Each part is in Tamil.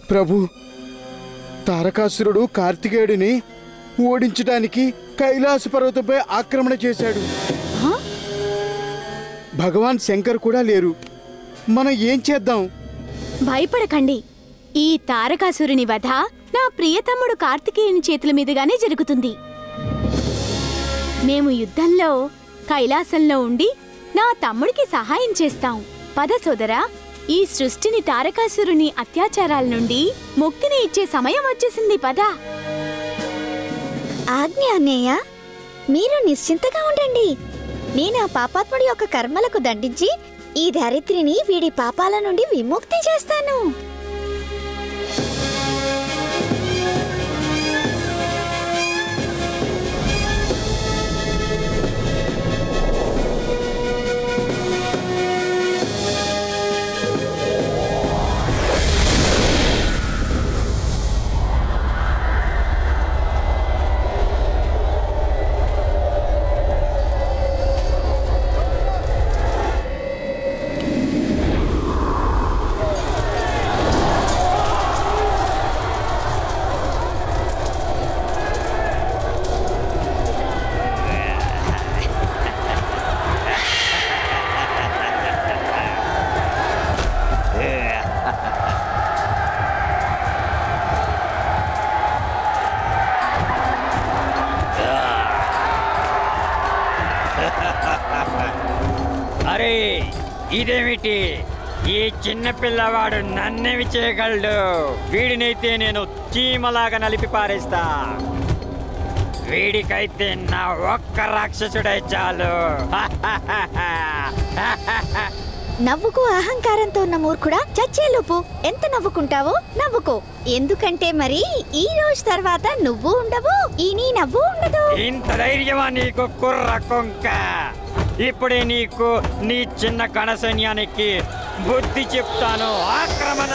ప్రభు తారకాసురుడు కార్తికేయుడిని ఓడించడానికి కైలాస పర్వతంపై ఆక్రమణ చేశాడు హా? భగవాన్ శంకర్ కూడా లేరు మనం ఏం చేద్దాం భయపడకండి ఈ తారకాసురుని వధ నా ప్రియతమ్ముడు కార్తికేయుని చేతుల మీదుగానే జరుగుతుంది మేము యుద్ధంలో కైలాసంలో ఉండి నా తమ్ముడికి సహాయం చేస్తాం పద సోదరా ఈ సృష్టిని తారకాసురుని అత్యాచారాల నుండి ముక్తిని ఇచ్చే సమయం వచ్చేసింది పద ఆజ్ఞ అన్నయ్య మీరు నిశ్చింతగా ఉండండి నేను ఆ పాపాత్ముడి యొక్క కర్మలకు దండించి ఈ ధరిత్రిని వీడి పాపాల నుండి విముక్తి చేస్తాను అరే ఇదేమిటి ఈ చిన్న పిల్లవాడు నన్నేమి చేయగలడు వీడినైతే నేను చీమలాగా నలిపి పారేస్తా వీడికైతే నా ఒక్క రాక్షసుడే చాలు నవ్వుకు అహంకారంతో ఉన్న మూర్ఖుడా చచ్చేలోపు ఎంత నవ్వుకుంటావో నవ్వుకో ఎందుకంటే మరి ఈ రోజు తర్వాత నువ్వు ఉండవు ఈ నీ నవ్వు ఉండదు ఇంత ధైర్యమా నీకు కుర్ర కొంక ఇప్పుడే నీకు నీ చిన్న కణ సైన్యానికి బుద్ధి చెప్తాను ఆక్రమణ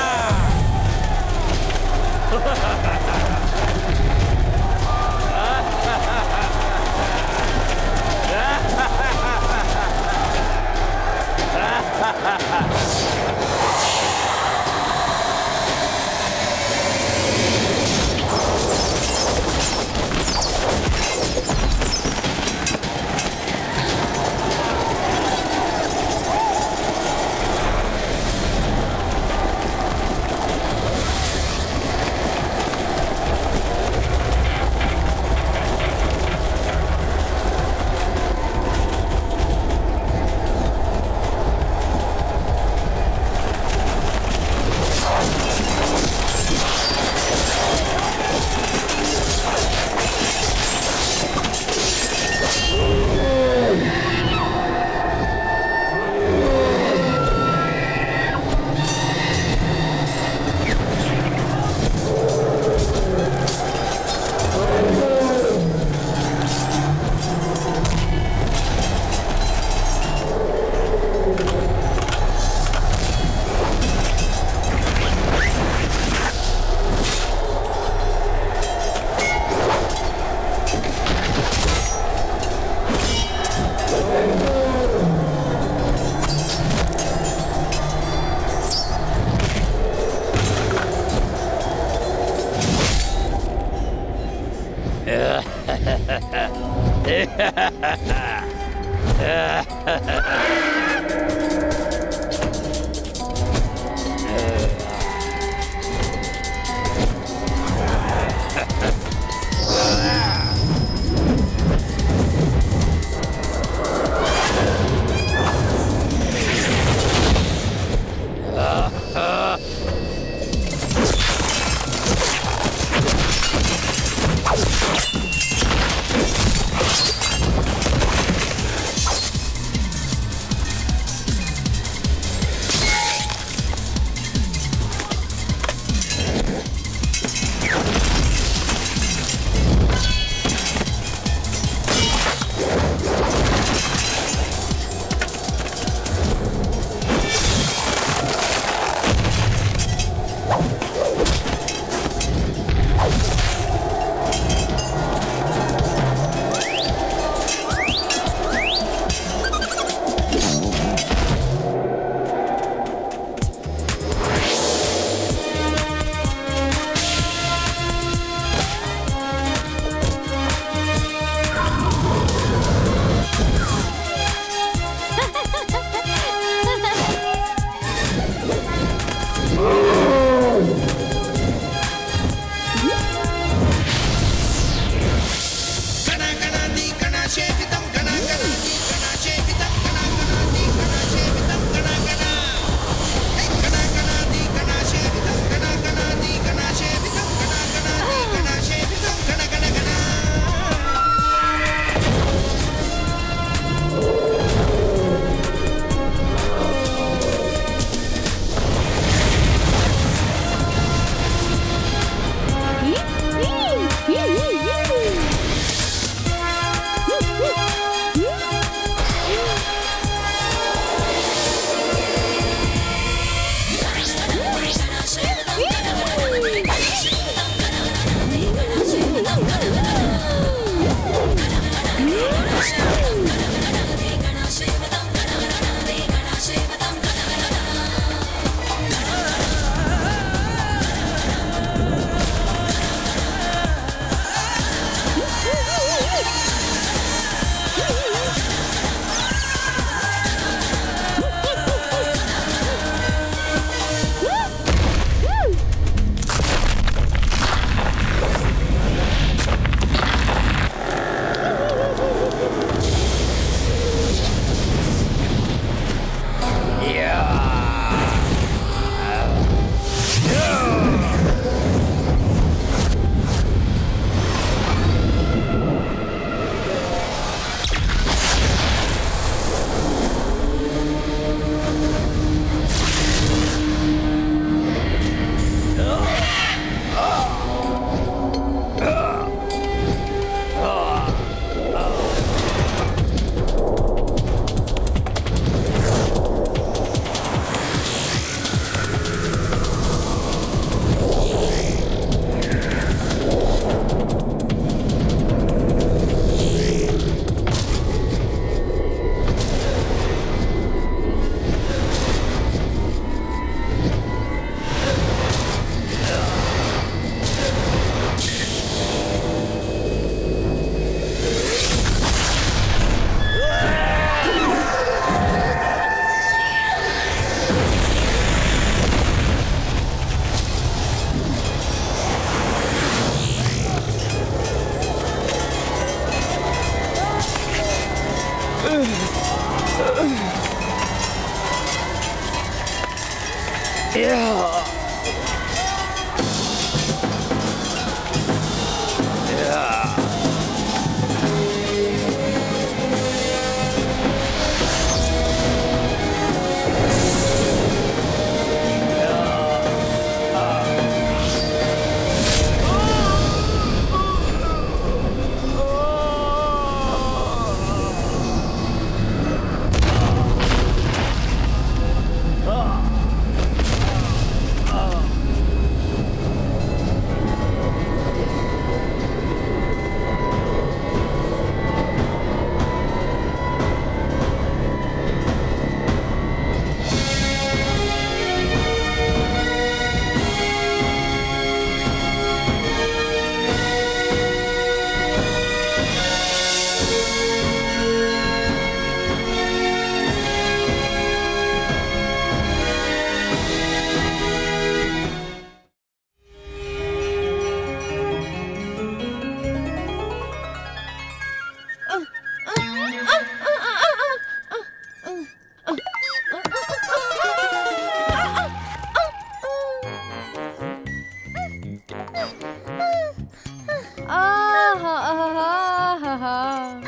ஆஹா.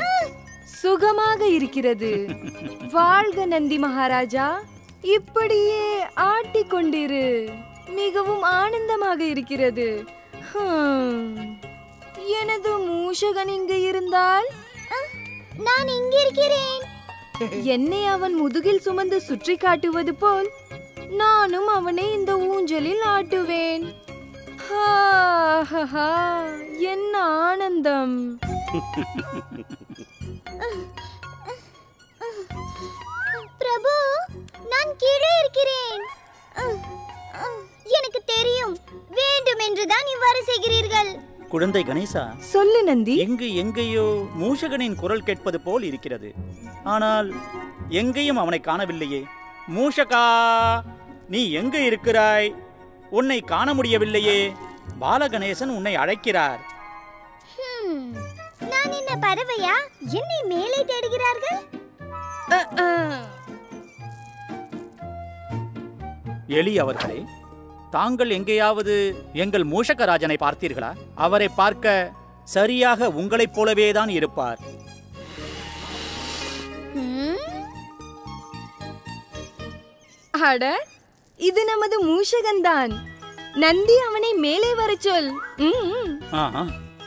சுகமாக இருக்கிறது வாழ்க நந்தி மகாராஜா இப்படியே ஆட்டிக்கொண்டிரு மிகவும் ஆனந்தமாக இருக்கிறது ஹம். எனது மூஷகன் இங்கு இருந்தால் நான் இங்கிருக்கிறேன் என்னை அவன் முதுகில் சுமந்து சுற்றி காட்டுவது போல் நானும் அவனை இந்த ஊஞ்சலில் ஆட்டுவேன் ஹாஹாஹா, என்ன ஆனந்தம் பிரபு நான் கீழே இருக்கிறேன் அஹ், அஹ், எனக்கு தெரியும் வேண்டும் என்றுதான் இவ்வாறு செய்கிறீர்கள் குழந்தை கணேசா சொல்லு நந்தி எங்கு எங்கேயோ மூஷகனின் குரல் கேட்பது போல் இருக்கிறது ஆனால் எங்கேயும் அவனை காணவில்லையே மூஷகா நீ எங்கு இருக்கிறாய் உன்னை காண முடியவில்லையே பாலகணேசன் உன்னை அழைக்கிறார் ஹம், நான் என்ன பறவையா என்னை மேலே தேடுகிறார்கள் எலி அவர்களே தாங்கள் எங்கேயாவது எங்கள் மூஷகராஜனை பார்த்தீர்களா அவரை பார்க்க சரியாக உங்களைப் போலவே தான் இருப்பார் அட இது நமது மூஷகன்தான் நந்தி அவனை மேலே வரச் சொல் ம், ம். ஆஹா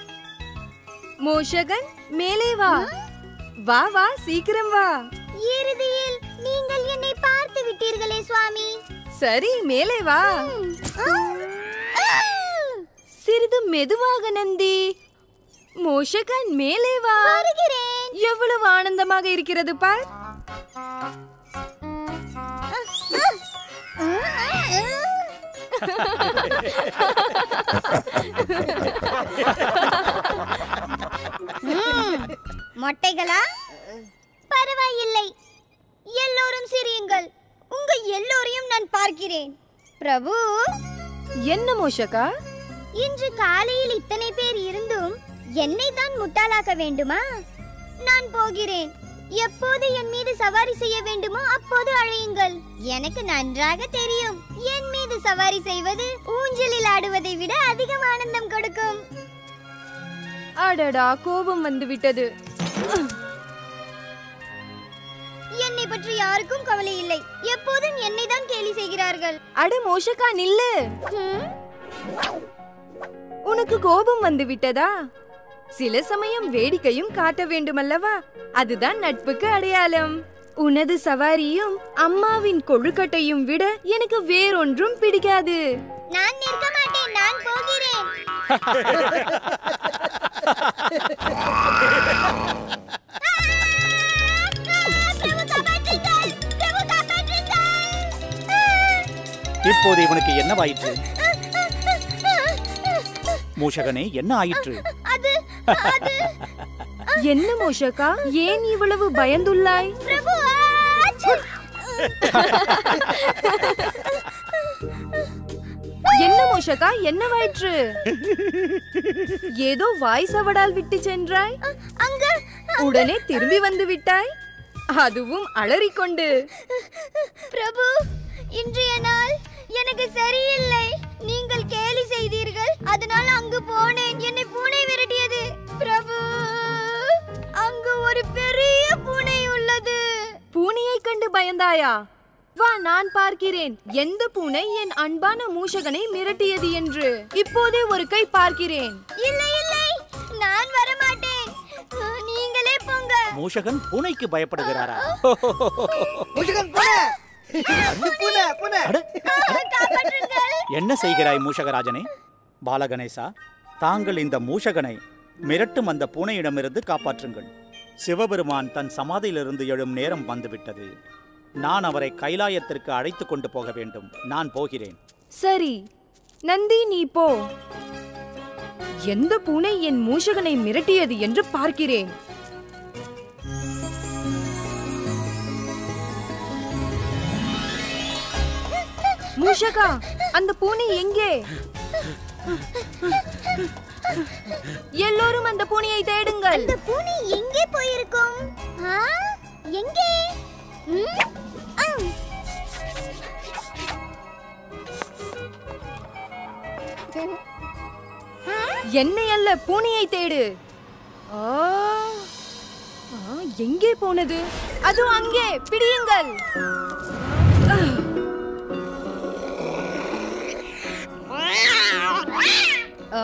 மூஷகன் மேலே வா வா வா சீக்கிரம் வா இறுதியில் நீங்கள் என்னை பார்த்து விட்டீர்களே சுவாமி சரி மேலே வா சிறிது மெதுவாக நந்தி மூஷகன் மேலே வா வருகிறேன் எவ்வளவு ஆனந்தமாக இருக்கிறது பார் ம், மொட்டைகளா பரவாயில்லை எல்லோரும் சிரியுங்கள் உங்க எல்லோரையும் நான் பார்க்கிறேன் பிரபு என்ன மூஷகா இன்று காலையில் இத்தனை பேர் இருந்தும் என்னை தான் முட்டாளாக்க வேண்டுமா நான் போகிறேன் எப்போது என் மீது சவாரி செய்ய வேண்டுமோ அப்போது அழையுங்கள் எனக்கு நன்றாக தெரியும் என் மீது சவாரி செய்வது ஊஞ்சலில் ஆடுவதை விட அதிகம் ஆனந்தம் கொடுக்கும் அடடா கோபம் வந்து விட்டது என்னை பற்றி யாருக்கும் கவலை இல்லை எப்போதும் என்னை தான் கேலி செய்கிறார்கள் அட மோஷகா நில்லு ஹம், உனக்கு கோபம் வந்து விட்டதா சில சமயம் வேடிக்கையும் காட்ட வேண்டுமல்லவா அதுதான் நட்புக்கு அடையாளம் உனது சவாரியும் அம்மாவின் கொழுக்கட்டையும் விட எனக்கு வேறொன்றும் பிடிக்காது நான் நிற்க மாட்டேன் நான் போகிறேன் பிரபு காப்பாற்றுங்கள் பிரபு காப்பாற்றுங்கள் இப்போது இவனுக்கு என்னவாயிற்று மூஷகனே என்ன ஆயிற்று அது அது என்ன மோஷகா ஏன் இவ்வளவு பயந்துள்ளாய் பிரபு ஆச்சு! என்ன மோஷகா என்னவாயிற்று ஏதோ வாய் சவடால் விட்டு சென்றாய் அங்க உடனே திரும்பி வந்து விட்டாய் அதுவும் அலறிக்கொண்டு பிரபு இன்றைய நாள் எனக்கு சரியில்லை நீங்கள் கேலி செய்தீர்கள் அதனால் அங்கு போனேன் என்னை பூனை விரட்டியது பிரபு அங்கு ஒரு பெரிய பூனை உள்ளது பூனையை கண்டு பயந்தாயா வா நான் பார்க்கிறேன் எந்த பூனை என் அன்பான மூஷகனை மிரட்டியது என்று இப்போதே ஒரு கை பார்க்கிறேன் இல்லை இல்லை நான் வர மாட்டேன் நீங்களே போங்க மூஷகன் பூனைக்கு பயப்படுகிறாரா அட, காப்பாற்றுங்கள் என்ன செய்கிறாய் மூஷகராஜனே பாலகணேசா தாங்கள் இந்த மூஷகனை மிரட்டும் அந்த பூனையிடமிருந்து காப்பாற்றுங்கள் சிவபெருமான் தன் சமாதியிலிருந்து எழும் நேரம் வந்துவிட்டது நான் அவரை கைலாயத்திற்கு அழைத்து கொண்டு போக வேண்டும் நான் போகிறேன் சரி நந்தி நீ போ எந்த பூனை என் மூஷகனை மிரட்டியது என்று பார்க்கிறேன் மூஷகா அந்த பூனை எங்கே எல்லோரும் அந்த பூனையை தேடுங்கள் அந்த பூனை எங்கே போயிருக்கும் ஆ? எங்கே ம்? ஆம். என்னை அல்ல பூனையை தேடு ஆ, ஆ, எங்கே போனது அது அங்கே பிடியுங்கள் ஆ,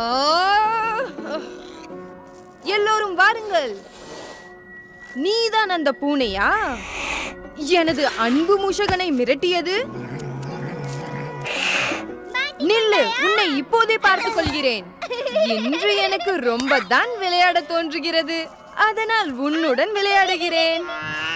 எல்லோரும் வாருங்கள் நீதான் அந்த பூனையா எனது அன்பு மூஷகனை மிரட்டியது நில்லு உன்னை இப்போதே பார்த்துக் கொள்கிறேன் இன்று எனக்கு ரொம்ப தான் விளையாட தோன்றுகிறது அதனால் உன்னுடன் விளையாடுகிறேன்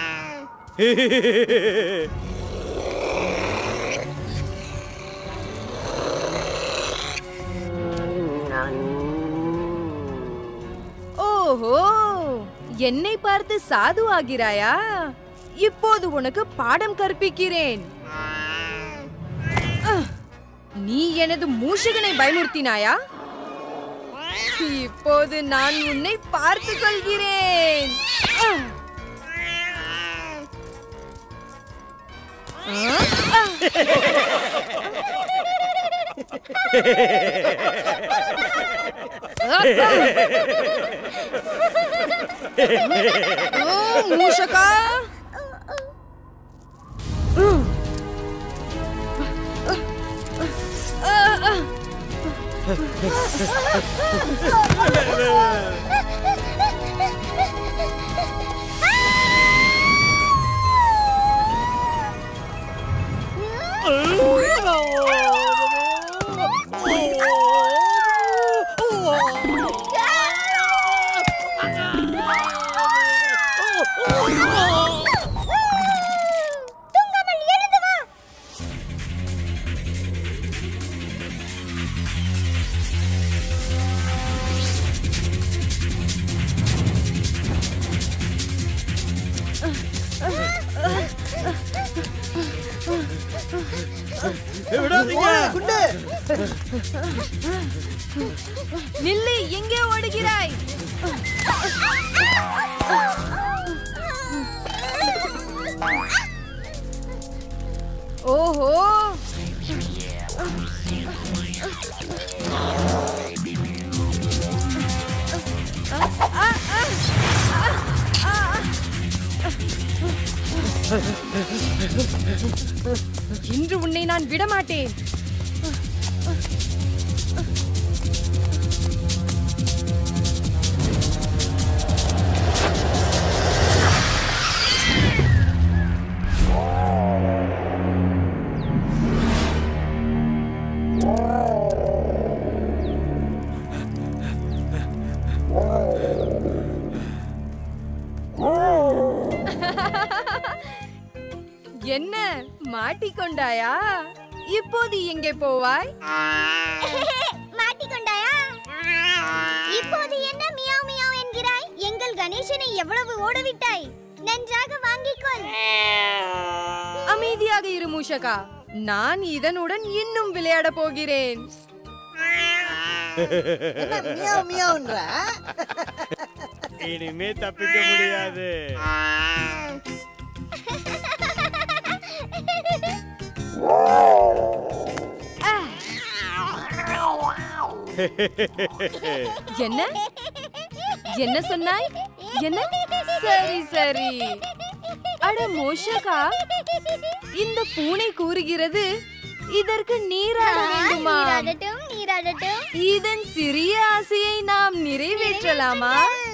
ஓஹோ என்னை பார்த்து சாது ஆகிறாயா இப்போது உனக்கு பாடம் கற்பிக்கிறேன் அஹ், நீ எனது மூஷகனை பயமுறுத்தினாயா இப்போது நான் உன்னை பார்த்துக் கொள்கிறேன் ஆ? ஆ. ஓ, மூஷகா தூங்காமல் எழுந்து வா நில்லு எங்கே ஓடுகிறாய் ஓஹோ இன்று உன்னை நான் விடமாட்டேன் என்ன மாட்டிக்கொண்டாயா இப்போது எங்கே போவாய் மாட்டிக்கொண்டாயா இப்போது என்ன மியாவ் மியாவ் என்கிறாய் எங்கள் கணேசனை எவ்வளவு ஓடவிட்டாய் நன்றாக வாங்கிக்கொள் அமைதியாக இரு மூஷகா நான் இதனுடன் இன்னும் விளையாட போகிறேன் மியாவ் மியாவ்ன்ற இனிமே தப்பிக்க முடியாது என்ன என்ன சொன்னாய் என்ன சரி சரி அட மூஷகா இந்த பூனை கூறுகிறது இதற்கு நீராட வேண்டுமா நீராடட்டும் நீராடட்டும் இதன் சிறிய ஆசையை நாம் நிறைவேற்றலாமா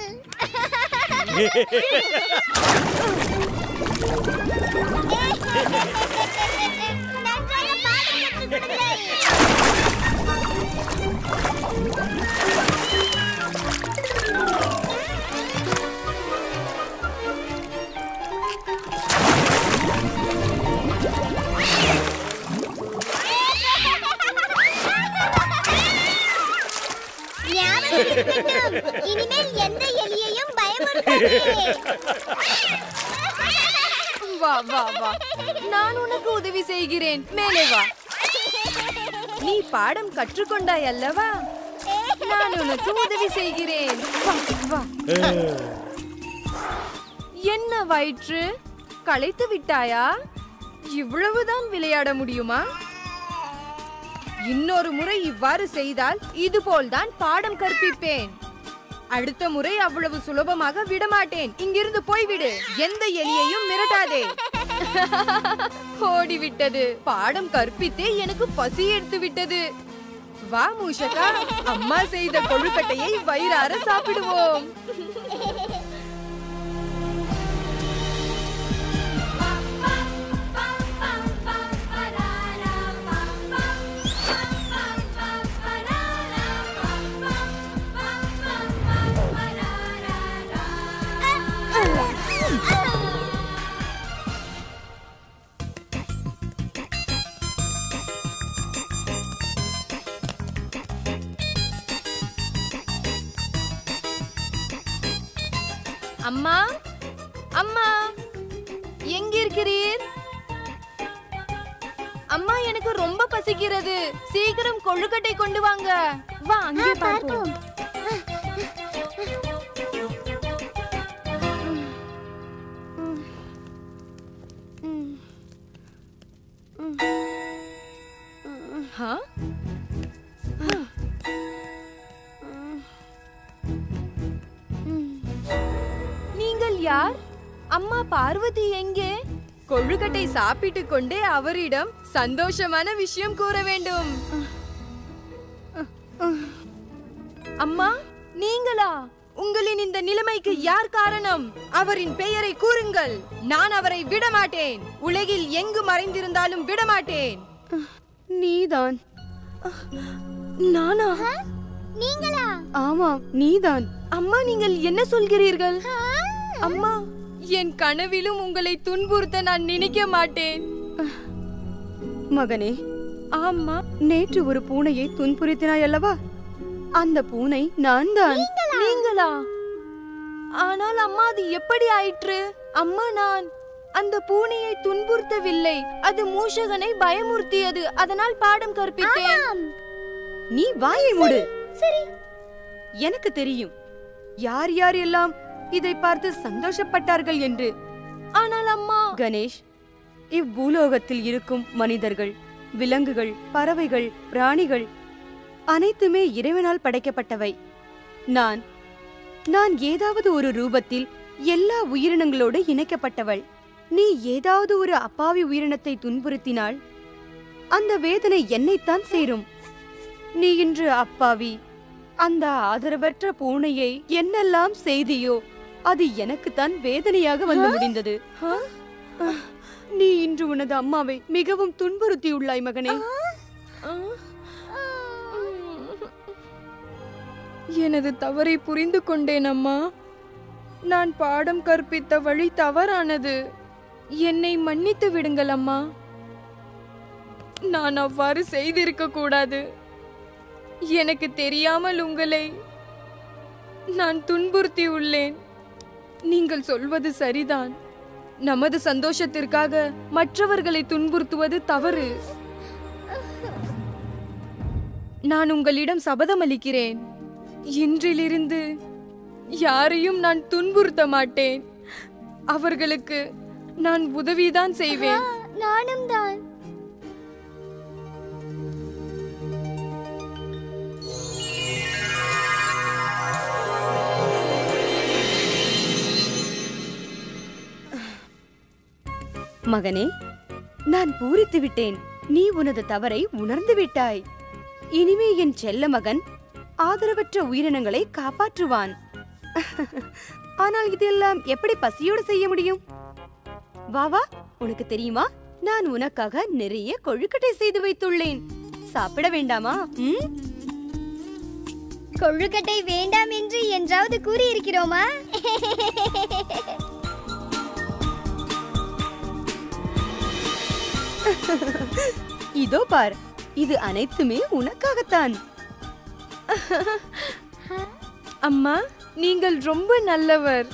நன்றாக பாடம் கற்றுக் கொடுங்கள். ஞாபகம் இருக்கட்டும். இனிமேல் எந்த எலியையும் பயமுறுத்தாதே. வா வா வா நான் உனக்கு உதவி செய்கிறேன் மேலே வா நீ பாடம் கற்றுக்கொண்டாய் அல்லவா நான் உனக்கு உதவி செய்கிறேன் வா வா என்ன வயிற்று களைத்து விட்டாயா இவ்வளவுதான் விளையாட முடியுமா இன்னொரு முறை இவ்வாறு செய்தால் இதுபோல்தான் பாடம் கற்பிப்பேன் அடுத்த முறை அவ்வளவு சுலபமாக விடமாட்டேன் இங்கிருந்து போய்விடு எந்த எலியையும் மிரட்டாதே ஓடிவிட்டது பாடம் கற்பித்தே எனக்கு பசி எடுத்து விட்டது வா மூஷகா அம்மா செய்த கொழுக்கட்டையை வயிறார சாப்பிடுவோம் அம்மா அம்மா எங்கிருக்கிறீர் அம்மா எனக்கு ரொம்ப பசிக்கிறது சீக்கிரம் கொழுக்கட்டை கொண்டு வாங்க வா அங்கே பார்ப்போம் ஹா? நீங்கள் யார் அம்மா பார்வதி எங்கே கொழுக்கட்டை சாப்பிட்டு கொண்டே அவரிடம் சந்தோஷமான விஷயம் கூற வேண்டும் அம்மா நீங்களா உங்களின் இந்த நிலைமைக்கு யார் காரணம் அவரின் பெயரை கூறுங்கள் நான் அவரை விடமாட்டேன் உலகில் எங்கு மறைந்திருந்தாலும் விடமாட்டேன் நீதான் நானா நீங்களா ஆமாம் நீதான் அம்மா நீங்கள் என்ன சொல்கிறீர்கள் அம்மா என் கனவிலும் உங்களை துன்புறுத்த நான் நினைக்க மாட்டேன் மகனே ஆமா நேற்று ஒரு பூனையை துன்புறுத்தினாய் அல்லவா அந்த பூனை நான் தான் நீங்களா ஆனால் அம்மா அது எப்படி ஆயிற்று அம்மா நான் அந்த பூனையை துன்புறுத்தவில்லை அது மூஷகனை பயமுறுத்தியது அதனால் பாடம் கற்பித்தேன் நீ வாயை மூடு சரி எனக்கு தெரியும் யார் யார் எல்லாம் இதை பார்த்து சந்தோஷப்பட்டார்கள் என்று ஆனால் அம்மா கணேஷ் இவ்வூலோகத்தில் இருக்கும் மனிதர்கள் விலங்குகள் பறவைகள் பிராணிகள் அனைத்துமே இறைவனால் படைக்கப்பட்டவை நான் நான் ஏதாவது ஒரு ரூபத்தில் எல்லா உயிரினங்களோடு இணைக்கப்பட்டவள் நீ ஏதாவது ஒரு அப்பாவி உயிரினத்தை துன்புறுத்தினால் அந்த வேதனை என்னைத்தான் சேரும் நீ இன்று அப்பாவி அந்த ஆதரவற்ற பூனையை என்னெல்லாம் செய்தியோ அது எனக்குத்தான் வேதனையாக வந்து முடிந்தது நீ இன்று உனது அம்மாவை மிகவும் துன்புறுத்தியுள்ளாய் மகனே எனது தவறை புரிந்து கொண்டேன் அம்மா நான் பாடம் கற்பித்த வழி தவறானது என்னை மன்னித்து விடுங்கள் அம்மா நான் அவ்வாறு செய்திருக்க கூடாது எனக்கு தெரியாமல் உங்களை நான் துன்புறுத்தி உள்ளேன் நீங்கள் சொல்வது சரிதான் நமது சந்தோஷத்திற்காக மற்றவர்களை துன்புறுத்துவது தவறு நான் உங்களிடம் சபதமளிக்கிறேன் இன்றிலிருந்து யாரையும் நான் துன்புறுத்த மாட்டேன் அவர்களுக்கு நான் உதவிதான் செய்வேன் நானும் தான் மகனே நான் பூரித்து விட்டேன் நீ உனது தவறை உணர்ந்து விட்டாய் இனிமே என் செல்ல மகன் ஆதரவற்ற உயிரினங்களை காப்பாற்றுவான் ஆனால் இதெல்லாம் எப்படி பசியோடு செய்ய முடியும் வா வா உனக்கு தெரியுமா நான் உனக்காக நிறைய கொழுக்கட்டை செய்து வைத்துள்ளேன் சாப்பிட வேண்டாமா ம் கொழுக்கட்டை வேண்டாம் என்று என்றாவது கூறியிருக்கிறோமா இதோ பார் இது அனைத்துமே உனக்காகத்தான் அம்மா நீங்கள் ரொம்ப நல்லவர்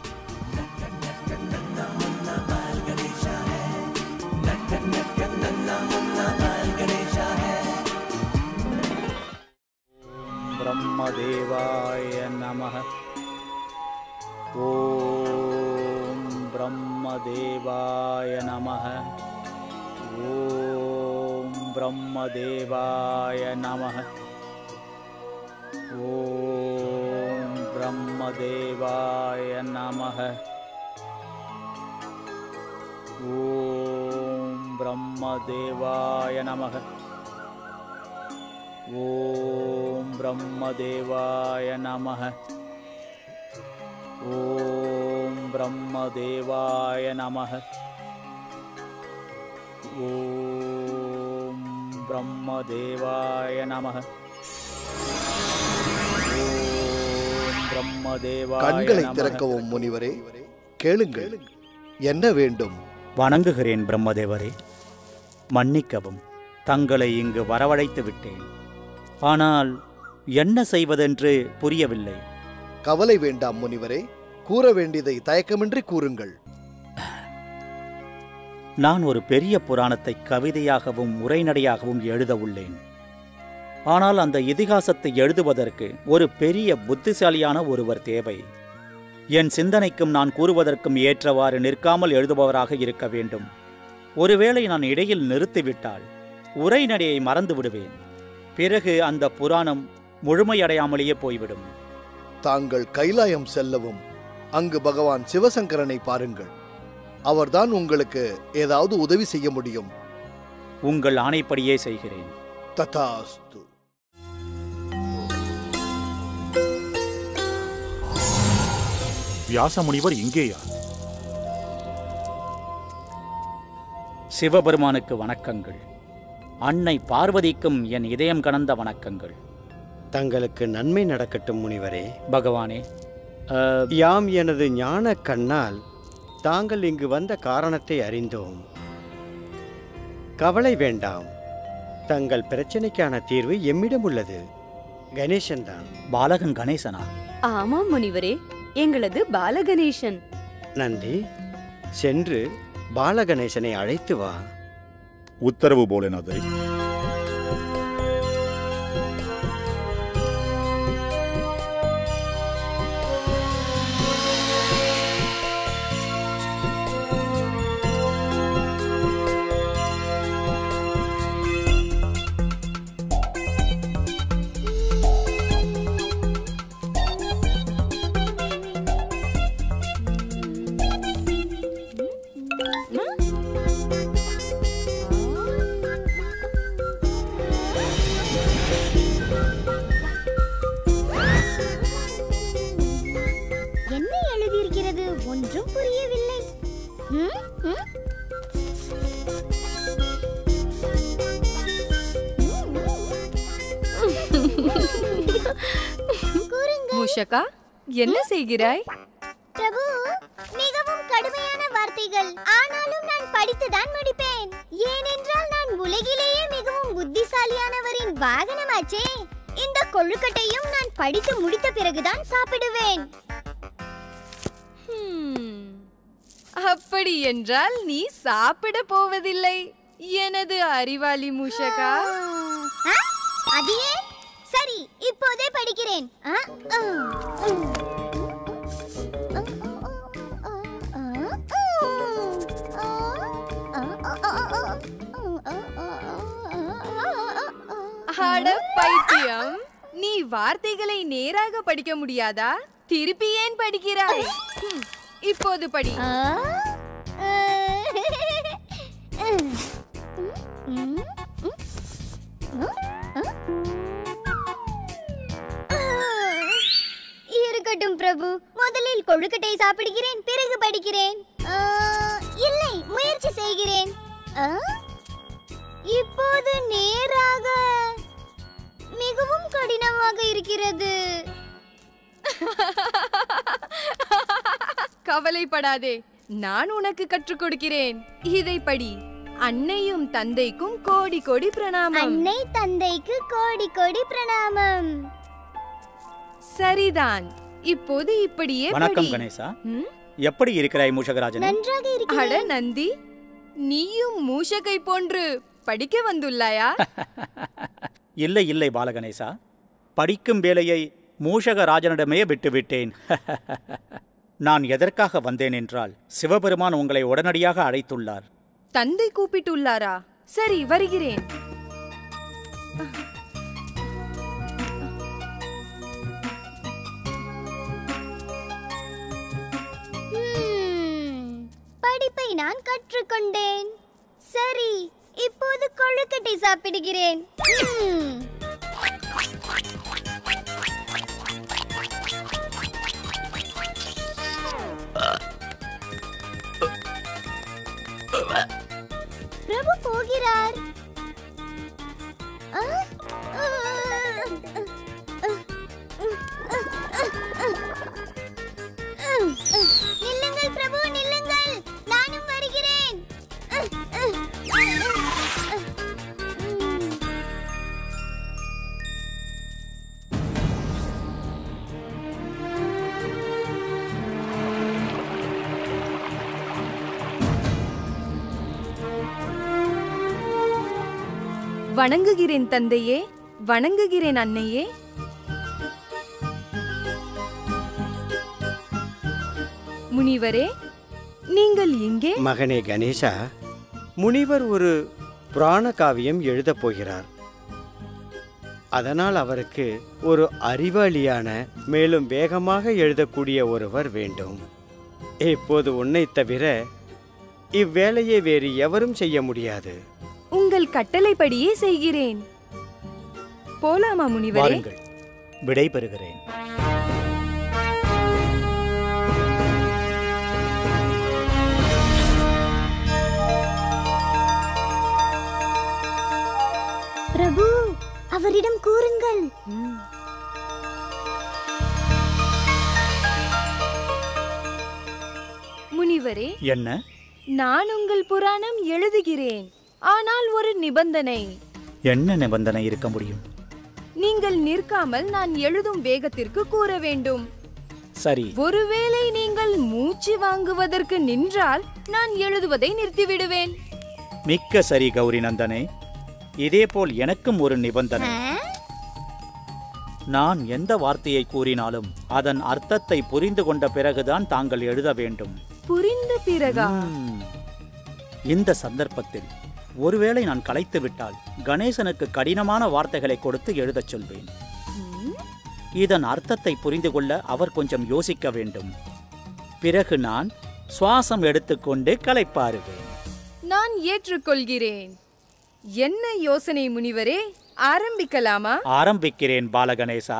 ब्रह्मदेवाय नमः ॐ ब्रह्मदेवाय नमः ॐ ब्रह्मदेवाय नमः ॐ ब्रह्मदेवाय नमः ॐ ब्रह्मदेवाय नमः ॐ ब्रह्मदेवाय नमः ॐ ब्रह्मदेवाय नमः ॐ ब्रह्मदेवाय नमः ॐ ब्रह्मदेवाय கண்களை नमः திறக்கவும் முனிவரே கேளுங்கள் என்ன வேண்டும் வணங்குகிறேன் பிரம்மதேவரே மன்னிக்கவும் தங்களை இங்கு வரவழைத்து விட்டேன் ஆனால் என்ன செய்வதென்று புரியவில்லை கவலை வேண்டாம் முனிவரே கூற வேண்டியதை தயக்கமின்றி கூறுங்கள் நான் ஒரு பெரிய புராணத்தை கவிதையாகவும் உரைநடையாகவும் எழுத உள்ளேன் ஆனால் அந்த இதிகாசத்தை எழுதுவதற்கு ஒரு பெரிய புத்திசாலியான ஒருவர் தேவை என் சிந்தனைக்கும் நான் கூறுவதற்கும் ஏற்றவாறு நிற்காமல் எழுதுபவராக இருக்க வேண்டும் ஒருவேளை நான் இடையில் நிறுத்திவிட்டால் உரைநடையை மறந்து விடுவேன் பிறகு அந்த புராணம் முழுமையடையாமலேயே போய்விடும் தாங்கள் கைலாயம் செல்லவும் அங்கு பகவான் சிவசங்கரனை பாருங்கள் அவர்தான் உங்களுக்கு ஏதாவது உதவி செய்ய முடியும் உங்கள் ஆணைப்படியே செய்கிறேன் ததாஸ்து வியாசமுனிவர் இங்கேயா சிவபெருமானுக்கு வணக்கங்கள் அன்னை பார்வதிக்கும் என் இதயம் கனந்த வணக்கங்கள் தங்களுக்கு நன்மை நடக்கட்டும் முனிவரே பகவானே யாம் எனது ஞான கண்ணால் தாங்கள் இங்கு வந்த காரணத்தை அறிந்தோம் கவலை வேண்டாம் தங்கள் பிரச்சனைக்கான தீர்வு எம்மிடம் உள்ளது கணேசன் தான் பாலகன் கணேசனா ஆமாம் முனிவரே எங்களது பாலகணேசன் நந்தி சென்று பாலகணேசனை அழைத்து வா உத்தரவு போலனதை என்ன எழுதியிருக்கிறது ஒன்றும் புரியவில்லை ம், ம். கூறுங்கள் மூஷகா என்ன செய்கிறாய் பிரபு மிகவும் கடுமையான வார்த்தைகள் ஆனாலும் நான் படித்துதான் முடிப்பேன் ஏனென்றால் நான் உலகிலேயே மிகவும் புத்திசாலியானவரின் வாகனமாச்சே இந்த கொழுக்கட்டையும் நான் படித்து முடித்த பிறகுதான் சாப்பிடுவேன் ஹம், அப்படி என்றால் நீ சாப்பிட போவதில்லை எனது அறிவாளி மூஷகா ஆ, அது ஏன் சரி இப்போதே படிக்கிறேன் ஆ, ஆ, ம். அட பைத்தியம் நீ வார்த்தைகளை நேராக படிக்க முடியாதா திருப்பி ஏன் படிக்கிறாய் ஹம், இப்போது படி ஆ, ஆ, ம், ம், ம், ம், ஆ. இருக்கட்டும் பிரபு முதலில் கொழுக்கட்டை சாப்பிடுகிறேன் பிறகு படிக்கிறேன் ஆ, இல்லை முயற்சி செய்கிறேன் ஆ, இப்போது நேராக மிகவும் கடினமாக இருக்கிறது கவலைப்படாதே நான் உனக்கு கற்றுக் கொடுக்கிறேன் இதை படி அன்னையும் தந்தைக்கும் கோடி கோடி பிரணாமம் அன்னை தந்தைக்கு கோடி கோடி பிரணாமம் சரிதான் இப்போது இப்படியே வணக்கம் படி. கணேசா ம்? எப்படி இருக்கிறாய் மூஷகராஜனே நன்றாக அட இருக்கிறேன் நந்தி நீயும் மூஷகை போன்று படிக்க வந்துள்ளாயா இல்லை இல்லை பாலகணேசா படிக்கும் வேலையை மூஷகராஜனிடமே விட்டுவிட்டேன் நான் எதற்காக வந்தேன் என்றால் சிவபெருமான் உங்களை உடனடியாக அழைத்துள்ளார் தந்தை கூப்பிட்டுள்ளாரா சரி வருகிறேன் ஹம், படிப்பை நான் கற்றுக்கொண்டேன் சரி இப்போது கொழுக்கட்டை சாப்பிடுகிறேன் ஹம். பிரபு போகிறார் ஆ? நில்லுங்கள் பிரபு நில்லுங்கள் நானும் வருகிறேன் வணங்குகிறேன் தந்தையே வணங்குகிறேன் அன்னையே முனிவரே நீங்கள் இங்கே மகனே கணேசா முனிவர் ஒரு புராண காவியம் எழுதப் போகிறார் அதனால் அவருக்கு ஒரு அறிவாளியான மேலும் வேகமாக எழுதக்கூடிய ஒருவர் வேண்டும் இப்போது உன்னைத் தவிர இவ்வேலையை வேறு எவரும் செய்ய முடியாது உங்கள் கட்டளைப்படியே செய்கிறேன் போலாமா முனிவரே வாருங்கள் விடை பெறுகிறேன் பிரபு அவரிடம் கூறுங்கள் முனிவரே என்ன நான் உங்கள் புராணம் எழுதுகிறேன் ஆனால் ஒரு நிபந்தனை என்ன நிபந்தனை இருக்க முடியும் நீங்கள் நிற்காமல் நான் எழுதும் வேகத்திற்கு கூற வேண்டும் சரி ஒருவேளை நீங்கள் மூச்சு வாங்குவதற்கு நின்றால் நான் எழுதுவதை நிறுத்திவிடுவேன் மிக்க சரி கௌரி நந்தனே இதேபோல் எனக்கும் ஒரு நிபந்தனை நான் எந்த வார்த்தையை கூறினாலும் அதன் அர்த்தத்தை புரிந்து கொண்ட பிறகுதான் தாங்கள் எழுத வேண்டும் புரிந்த பிறகா ம். இந்த சந்தர்ப்பத்தில் ஒருவேளை நான் கலைத்து விட்டால் கணேசனுக்கு கடினமான வார்த்தைகளை கொடுத்து எழுதச் சொல்வேன் இதன் அர்த்தத்தை புரிந்து கொள்ள அவர் கொஞ்சம் யோசிக்க வேண்டும் பிறகு நான் சுவாசம் எடுத்துக்கொண்டு கலைப்பாருவேன் நான் ஏற்றுக்கொள்கிறேன் என்ன யோசனை முனிவரே ஆரம்பிக்கலாமா ஆரம்பிக்கிறேன் பாலகணேசா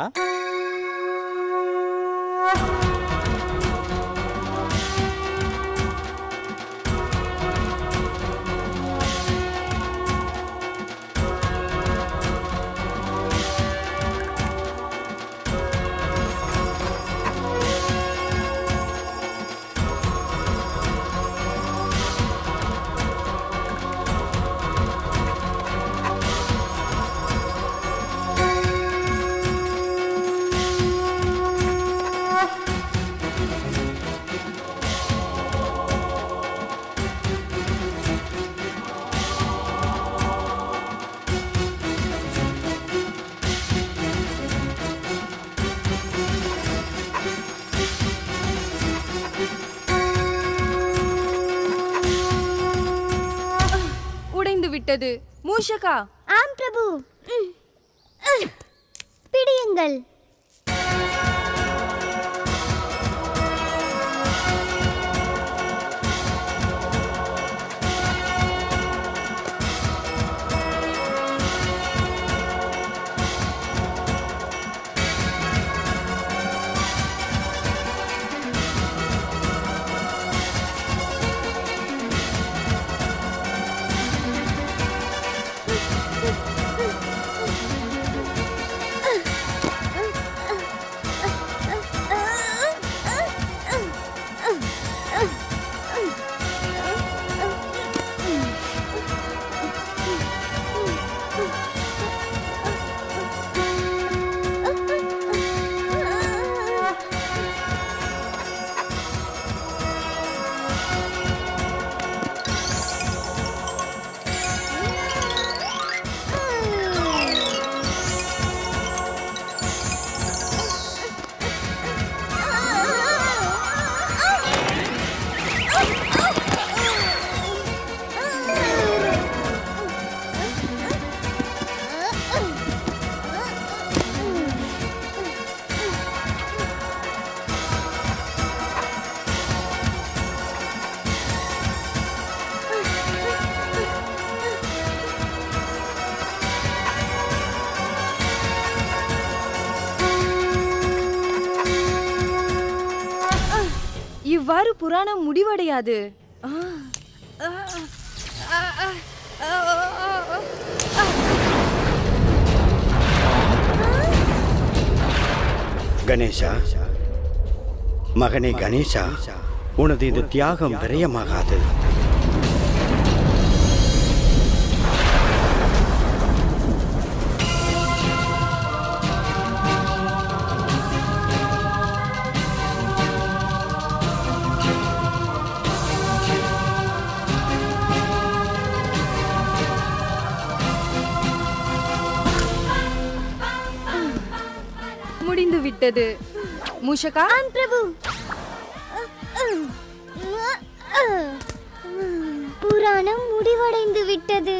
உடைந்து விட்டது மூஷகா ஆம் பிரபு ம். அஹ். பிடியுங்கள் இவ்வாறு புராணம் முடிவடையாது ஆ, ஆ, ஆ, ஆ, ஆ, ஆ, ஆ. கணேசா மகனே கணேசா உனது இந்த தியாகம் விரயமாகாது விட்டது மூஷகா ஆம் பிரபு புராணம் முடிவடைந்து விட்டது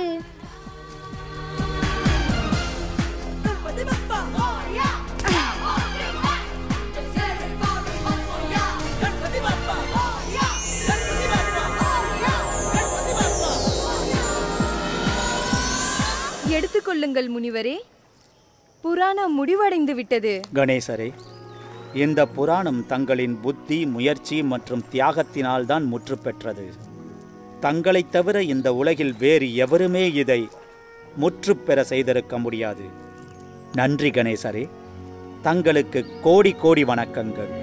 எடுத்துக்கொள்ளுங்கள் முனிவரே புராணம் முடிவடைந்து விட்டது கணேசரே இந்த புராணம் தங்களின் புத்தி முயற்சி மற்றும் தியாகத்தினால் தான் முற்று பெற்றது தங்களைத் தவிர இந்த உலகில் வேறு எவருமே இதை முற்று பெற செய்திருக்க முடியாது நன்றி கணேசரே தங்களுக்கு கோடி கோடி வணக்கங்கள்